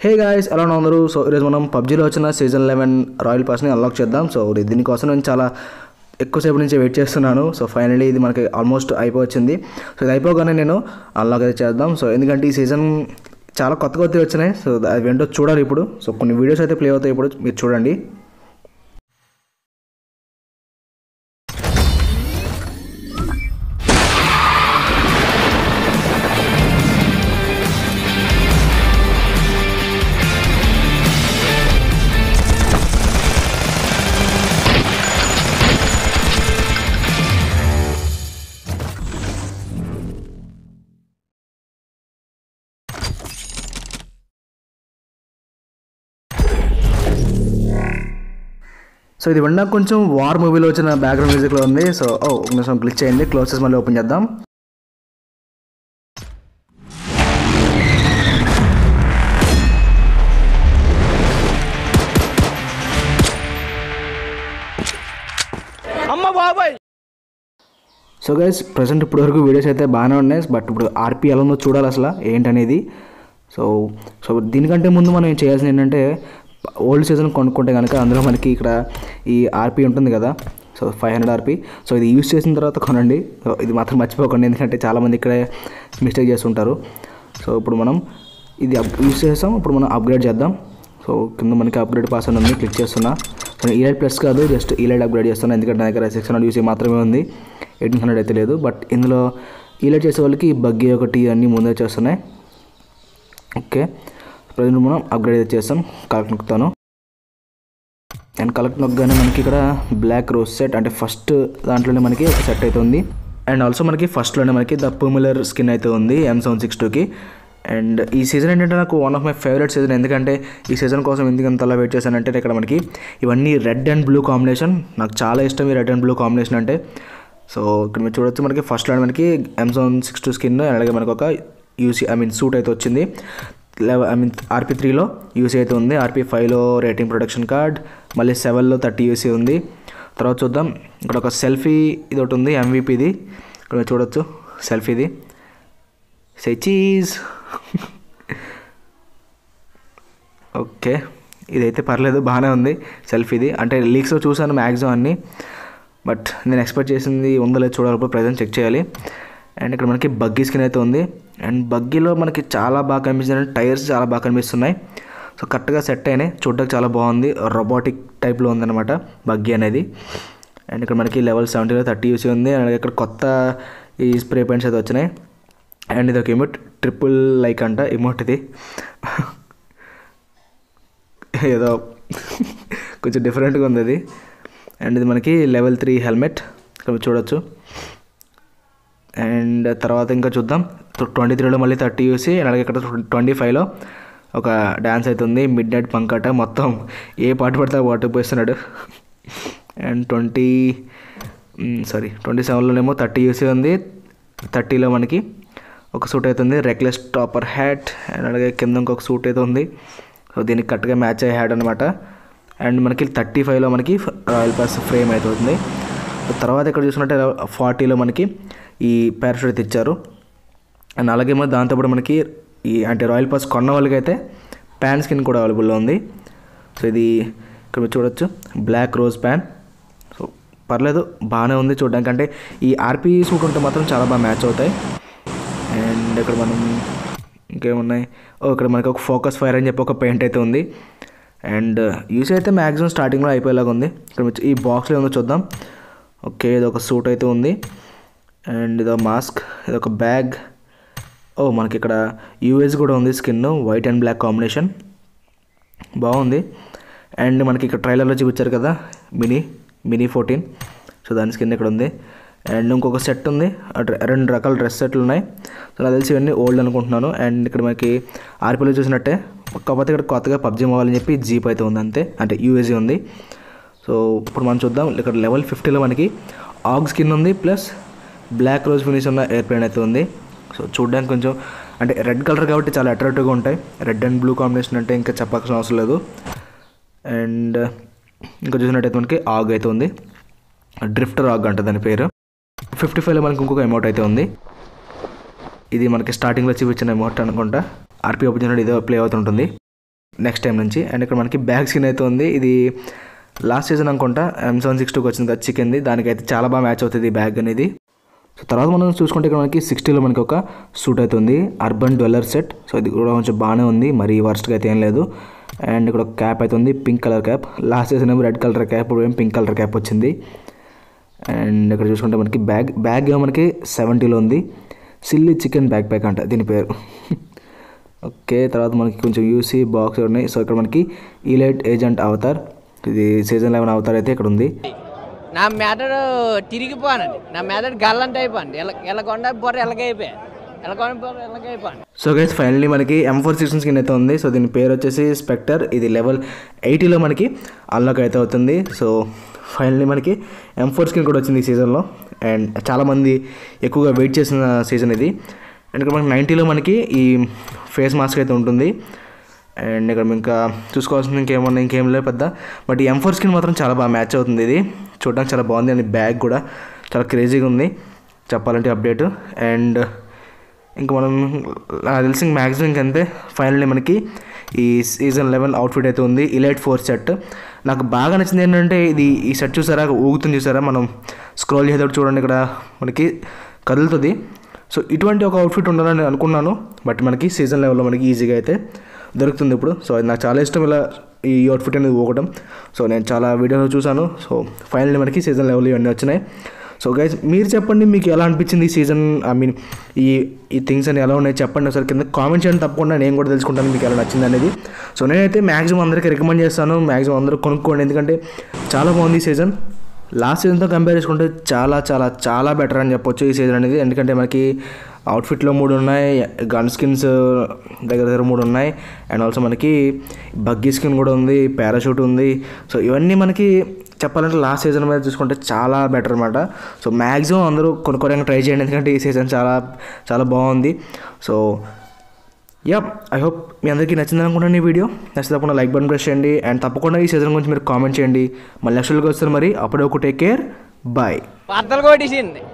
hey guys ఎలా ఉన్నారు so ఈరోజు మనం పబ్జీలో వచ్చిన సీజన్ లెవెన్ రాయల్ పాస్ని అన్లాక్ చేద్దాం సో ఇది- దీనికోసం నేను చాలా ఎక్కువసేపు నుంచి వెయిట్ చేస్తున్నాను సో ఫైనలీ ఇది మనకి ఆల్మోస్ట్ అయిపోవచ్చింది సో ఇది అయిపోగానే నేను అన్లాక్ అయితే చేద్దాం సో ఎందుకంటే ఈ సీజన్ చాలా కొత్త కొత్తవి వచ్చినాయి సో అది ఏంటో చూడాలి ఇప్పుడు సో కొన్ని వీడియోస్ అయితే ప్లే అవుతాయి ఇప్పుడు మీరు చూడండి సో ఇది విన్నా కొంచెం వార్ మూవీలో వచ్చిన బ్యాక్గ్రౌండ్ మ్యూజిక్లో ఉంది సో ఓ ఒక నిమిషం క్లిక్ చేయండి క్లోజెస్ మళ్ళీ ఓపెన్ చేద్దాం అమ్మ బాబాయ్ సో గైస్ ప్రజెంట్ ఇప్పుడు వరకు వీడియోస్ అయితే బాగానే ఉన్నాయి బట్ ఇప్పుడు ఆర్పీ ఎలా ఉందో చూడాలి అసలు ఏంటనేది సో సో దీనికంటే ముందు మనం ఏం చేయాల్సింది ఏంటంటే ఓల్డ్ సీజన్ కొనుక్కుంటే కనుక అందులో మనకి ఇక్కడ ఈ ఆర్పీ ఉంటుంది కదా so five hundred RP so ఇది యూస్ చేసిన తర్వాత కొనండి సో ఇది మాత్రం మర్చిపోకండి ఎందుకంటే చాలామంది ఇక్కడే మిస్టేక్ చేస్తుంటారు సో ఇప్పుడు మనం ఇది యూస్ చేసాం ఇప్పుడు మనం అప్గ్రేడ్ చేద్దాం సో కింద మనకి అప్గ్రేడ్ పాస్ అని ఉంది క్లిక్ చేస్తున్నా సో ఈలైట్ ప్లస్ కాదు జస్ట్ ఈలైట్ అప్గ్రేడ్ చేస్తాను ఎందుకంటే నా దగ్గర సిక్స్ హండ్రెడ్ యూసీ మాత్రమే ఉంది ఎయిటీన్ హండ్రెడ్ అయితే లేదు బట్ ఇందులో ఈలైట్ చేసే వాళ్ళకి బగ్గీ ఒకటి అన్నీ ముందే చేస్తున్నాయి ఓకే ప్రజెంట్ మనం అప్గ్రేడ్ అయితే చేస్తాం కలెక్ట్ నొక్కుతాను అండ్ కలెక్ట్ నొక్కగానే మనకి ఇక్కడ బ్లాక్ రోజ్ సెట్ అంటే ఫస్ట్ దాంట్లోనే మనకి ఒక సెట్ అయితే ఉంది అండ్ ఆల్సో మనకి ఫస్ట్లోనే మనకి ద పర్ములర్ స్కిన్ అయితే ఉంది ఎం సెవెన్ సిక్స్ టూకి అండ్ ఈ సీజన్ ఏంటంటే నాకు one of my favourite season ఎందుకంటే ఈ సీజన్ కోసం ఎందుకు అంతలా వెయిట్ చేశానంటే ఇక్కడ మనకి ఇవన్నీ రెడ్ అండ్ బ్లూ కాంబినేషన్ నాకు చాలా ఇష్టం ఈ రెడ్ అండ్ బ్లూ కాంబినేషన్ అంటే సో ఇక్కడ మీరు చూడొచ్చు మనకి ఫస్ట్లో మనకి ఎంజాన్ సిక్స్ టూ స్కిన్ అలాగే మనకు ఒక యూసీ ఐ మీన్ సూట్ అయితే వచ్చింది లెవెన్ ఐ మీన్ ఆర్పీ త్రీలో యూసీ అయితే ఉంది ఆర్పీ ఫైవ్లో రేటింగ్ ప్రొడక్షన్ కార్డ్ మళ్ళీ సెవెన్లో థర్టీ యూసీ ఉంది తర్వాత చూద్దాం ఇక్కడ ఒక సెల్ఫీ ఇది ఒకటి ఉంది ఎంవీపీది ఇక్కడ మీరు చూడొచ్చు సెల్ఫీది సే చీజ్ ఓకే ఇదైతే పర్లేదు బాగానే ఉంది సెల్ఫీది అంటే లీక్స్లో చూసాను మ్యాక్సిమం అన్నీ బట్ నేను ఎక్స్పెక్ట్ చేసింది ఉందో లేదో చూడాలి ఇప్పుడు ప్రజెంట్ చెక్ చేయాలి అండ్ ఇక్కడ మనకి బగ్గీ స్కిన్ అయితే ఉంది అండ్ బగ్గీలో మనకి చాలా బాగా కనిపిస్తుంది టైర్స్ చాలా బాగా కనిపిస్తున్నాయి సో కరెక్ట్గా సెట్ అయినాయి చూడడానికి చాలా బాగుంది రోబోటిక్ టైప్లో ఉందన్నమాట బగ్గీ అనేది అండ్ ఇక్కడ మనకి లెవెల్ సెవెంటీలో థర్టీ యూసీ ఉంది అండ్ ఇక్కడ కొత్త ఈ స్ప్రే పెయింట్స్ అయితే వచ్చినాయి అండ్ ఇది ఒక ఎమోట్ ట్రిపుల్ లైక్ అంట ఎమోట్ ఇది ఏదో కొంచెం డిఫరెంట్గా ఉంది అది అండ్ ఇది మనకి లెవెల్ త్రీ హెల్మెట్ ఇక్కడ మీరు చూడొచ్చు అండ్ తర్వాత ఇంకా చూద్దాం ట్వంటీ త్రీలో మళ్ళీ థర్టీ యూసి అలాగే ఇక్కడ ట్వంటీ ఫైవ్లో ఒక డ్యాన్స్ అయితే ఉంది మిడ్ నైట్ పంకట మొత్తం ఏ పాట పడితే ఆ పాట పోస్తున్నాడు అండ్ ట్వంటీ సారీ ట్వంటీ సెవెన్లోనేమో థర్టీ యూసీ ఉంది థర్టీలో మనకి ఒక సూట్ అయితే ఉంది రెక్లెస్ టాపర్ హ్యాట్ అండ్ అలాగే కింద ఇంకొక సూట్ అయితే ఉంది సో దీనికి కరెక్ట్గా మ్యాచ్ అయ్యే హ్యాట్ అనమాట అండ్ మనకి థర్టీ ఫైవ్లో మనకి రాయల్ పాస్ ఫ్రేమ్ అయితే ఉంది తర్వాత ఇక్కడ చూసుకుంటే ఫార్టీలో మనకి ఈ పారాషూట్ అయితే ఇచ్చారు అండ్ అలాగే మరి దాంతోపాటు మనకి ఈ అంటే రాయల్ పాస్ కొన్న వాళ్ళకి అయితే ప్యాన్ స్కిన్ కూడా అవైలబుల్లో ఉంది సో ఇది ఇక్కడ మీరు చూడొచ్చు బ్లాక్ రోజ్ ప్యాన్ సో పర్లేదు బాగానే ఉంది చూడడానికి అంటే ఈ ఆర్పీ సూట్ ఉంటే మాత్రం చాలా బాగా మ్యాచ్ అవుతాయి అండ్ ఇక్కడ మనం ఇంకేమున్నాయి ఓ ఇక్కడ మనకి ఒక ఫోకస్ ఫైర్ అని చెప్పి ఒక పెయింట్ అయితే ఉంది అండ్ యూస్ అయితే మ్యాక్సిమం స్టార్టింగ్లో అయిపోయేలాగా ఉంది ఇక్కడ వచ్చి ఈ బాక్స్లో ఉందో చూద్దాం ఓకే ఇది ఒక సూట్ అయితే ఉంది అండ్ ఇదో మాస్క్ ఇది ఒక బ్యాగ్ ఓ మనకి ఇక్కడ యూఎస్ కూడా ఉంది skin white and black combination బాగుంది అండ్ మనకి ఇక్కడ ట్రైలర్లో చూపించారు కదా మినీ మినీ ఫోర్టీన్ సో దాని స్కిన్ ఇక్కడ ఉంది అండ్ ఇంకొక సెట్ ఉంది ఆ డ్ర- రెండు రకాల డ్రెస్ సెట్లు ఉన్నాయి సో నాకు తెలిసి ఇవన్నీ ఓల్డ్ అనుకుంటున్నాను అండ్ ఇక్కడ మనకి ఆర్పీలో చూసినట్టే కాకపోతే ఇక్కడ కొత్తగా పబ్జీ మొబైల్ అని చెప్పి జీప్ అయితే ఉంది అంతే అంటే యూఎస్జీ ఉంది సో ఇప్పుడు మనం చూద్దాం ఇక్కడ లెవెల్ ఫిఫ్టీలో మనకి ఆగ్ స్కిన్ ఉంది ప్లస్ బ్లాక్ రోజ్ ఫినిష్ ఉన్న ఎయిర్ప్లేన్ అయితే ఉంది సో చూడడానికి కొంచెం అంటే రెడ్ కలర్ కాబట్టి చాలా అట్రాక్టివ్గా ఉంటాయి రెడ్ అండ్ బ్లూ కాంబినేషన్ అంటే ఇంకా చెప్పాల్సిన అవసరం లేదు అండ్ ఇంకా చూసినట్టయితే మనకి ఆగ్ అయితే ఉంది డ్రిఫ్టర్ ఆగ్ అంట దాని పేరు ఫిఫ్టీ ఫైవ్లో మనకి ఇంకొక అమౌంట్ అయితే ఉంది ఇది మనకి స్టార్టింగ్లో చూపించిన అమౌంట్ అనుకుంటా ఆర్పీ ఓపెన్ ఇదే ప్లే అవుతుంటుంది నెక్స్ట్ టైం నుంచి అండ్ ఇక్కడ మనకి బ్యాగ్ స్కిన్ అయితే ఉంది ఇది లాస్ట్ సీజన్ అనుకుంటా ఎం సెవెన్ సిక్స్ టూకి వచ్చింది కదా చికెన్ది దానికైతే చాలా బాగా మ్యాచ్ అవుతుంది ఈ బ్యాగ్ అనేది సో తర్వాత మనం చూసుకుంటే ఇక్కడ మనకి సిక్స్టీలో మనకి ఒక సూట్ అయితే ఉంది అర్బన్ డ్వెల్లర్ సెట్ సో ఇది కూడా కొంచెం బాగానే ఉంది మరి వర్స్ట్గా అయితే ఏం లేదు అండ్ ఇక్కడ ఒక క్యాప్ అయితే ఉంది pink colour cap last season ఏమో రెడ్ కలర్ క్యాప్ ఇప్పుడు ఏమో పింక్ కలర్ క్యాప్ వచ్చింది అండ్ ఇక్కడ చూసుకుంటే మనకి బ్యాగ్ బ్యాగ్ ఏమో మనకి సెవెంటీలో ఉంది సిల్లీ చికెన్ బ్యాక్ ప్యాక్ అంట దీని పేరు ఓకే తర్వాత మనకి కొంచెం యూసీ బాక్స్ ఉన్నాయి సో ఇక్కడ మనకి ఈలైట్ ఏజెంట్ అవతార్ ఇది సీజన్ లెవెన్ అవతార్ అయితే ఇక్కడ ఉంది నా మెదడు తిరిగిపోనండి నా మెదడు గల్లంట అయిపోయింది ఎల ఎలకొండ బొర్ర ఎలగైపోయా ఎలకొండ బొర్ర ఎలగైపోయాను సో గైస్ ఫైనల్లీ మనకి ఎం ఫోర్ సిక్స్టీన్ స్కిన్ అయితే ఉంది సో దీని పేరు వచ్చేసి స్పెక్టర్ ఇది లెవెల్ ఎయిటీలో మనకి అన్లాక్ అయితే అవుతుంది సో ఫైనల్లీ మనకి ఎం ఫోర్ స్కిన్ కూడా వచ్చింది ఈ సీజన్లో అండ్ చాలామంది ఎక్కువగా వెయిట్ చేసిన సీజన్ ఇది అండ్ ఇక్కడ మనకి నైంటీలో మనకి ఈ ఫేస్ మాస్క్ అయితే ఉంటుంది అండ్ ఇక్కడ ఇంకా చూసుకోవాల్సింది ఇంకేమన్నా ఇంకేం లేదు పెద్ద బట్ ఈ ఎం ఫోర్ స్కిన్ మాత్రం చాలా బాగా మ్యాచ్ అవుతుంది ఇది చూడడానికి చాలా బాగుంది అండ్ బ్యాగ్ కూడా చాలా క్రేజీగా ఉంది చెప్పాలంటే అప్డేట్ అండ్ ఇంకా మనం నాకు తెలిసి మ్యాక్సిమం ఇంకంతే ఫైనల్లీ మనకి ఈ సీజన్ లెవెన్ అవుట్ఫిట్ అయితే ఉంది ఇలైట్ ఫోర్ సెట్ నాకు బాగా నచ్చింది ఏంటంటే ఇది ఈ సెట్ చూసారా ఊగుతుంది చూసారా మనం స్క్రోల్ చేసేటప్పుడు చూడండి ఇక్కడ మనకి కదులుతుంది సో ఇటువంటి ఒక అవుట్ఫిట్ ఉండాలని అనుకున్నాను బట్ మనకి సీజన్ లెవెల్లో మనకి ఈజీగా అయితే దొరుకుతుంది ఇప్పుడు సో అది నాకు చాలా ఇష్టం ఇలా ఈ అవుట్ఫిట్ అనేది ఊగడం సో నేను చాలా వీడియోలో చూశాను సో ఫైనల్లీ మనకి సీజన్ లెవెల్ ఇవన్నీ వచ్చినాయి సో గైజ్ మీరు చెప్పండి మీకు ఎలా అనిపించింది ఈ సీజన్ ఐ మీన్ ఈ ఈ థింగ్స్ అని ఎలా ఉన్నాయి చెప్పండి ఒకసారి కింద కామెంట్ చేయండి తప్పకుండా నేను కూడా తెలుసుకుంటాను మీకు ఎలా నచ్చింది అనేది సో నేనైతే మ్యాక్సిమం అందరికీ రికమెండ్ చేస్తాను మ్యాక్సిమం అందరూ కొనుక్కోండి ఎందుకంటే చాలా బాగుంది ఈ సీజన్ లాస్ట్ సీజన్తో కంపేర్ చేసుకుంటే చాలా చాలా చాలా బెటర్ అని చెప్పొచ్చు ఈ సీజన్ అనేది ఎందుకంటే మనకి అవుట్ఫిట్లో మూడు ఉన్నాయి గన్ స్కిన్స్ దగ్గర దగ్గర మూడు ఉన్నాయి అండ్ ఆల్సో మనకి బగ్గీ స్కిన్ కూడా ఉంది పారాషూట్ ఉంది సో ఇవన్నీ మనకి చెప్పాలంటే లాస్ట్ సీజన్ మీద చూసుకుంటే చాలా బెటర్ అనమాట సో మ్యాక్సిమం అందరూ కొనుక్కోవడానికి ట్రై చేయండి ఎందుకంటే ఈ సీజన్ చాలా చాలా బాగుంది సో యా ఐ హోప్ మీ అందరికీ నచ్చింది అనుకుంటున్నాను ఈ వీడియో నచ్చితే తప్పకుండా లైక్ బటన్ ప్రెస్ చేయండి అండ్ తప్పకుండా ఈ సీజన్ గురించి మీరు కామెంట్ చేయండి మళ్ళీ నెక్స్ట్ వస్తారు మరి అప్పుడే ఒక టేక్ కేర్ బాయ్ బద్దలు కొట్టేసింది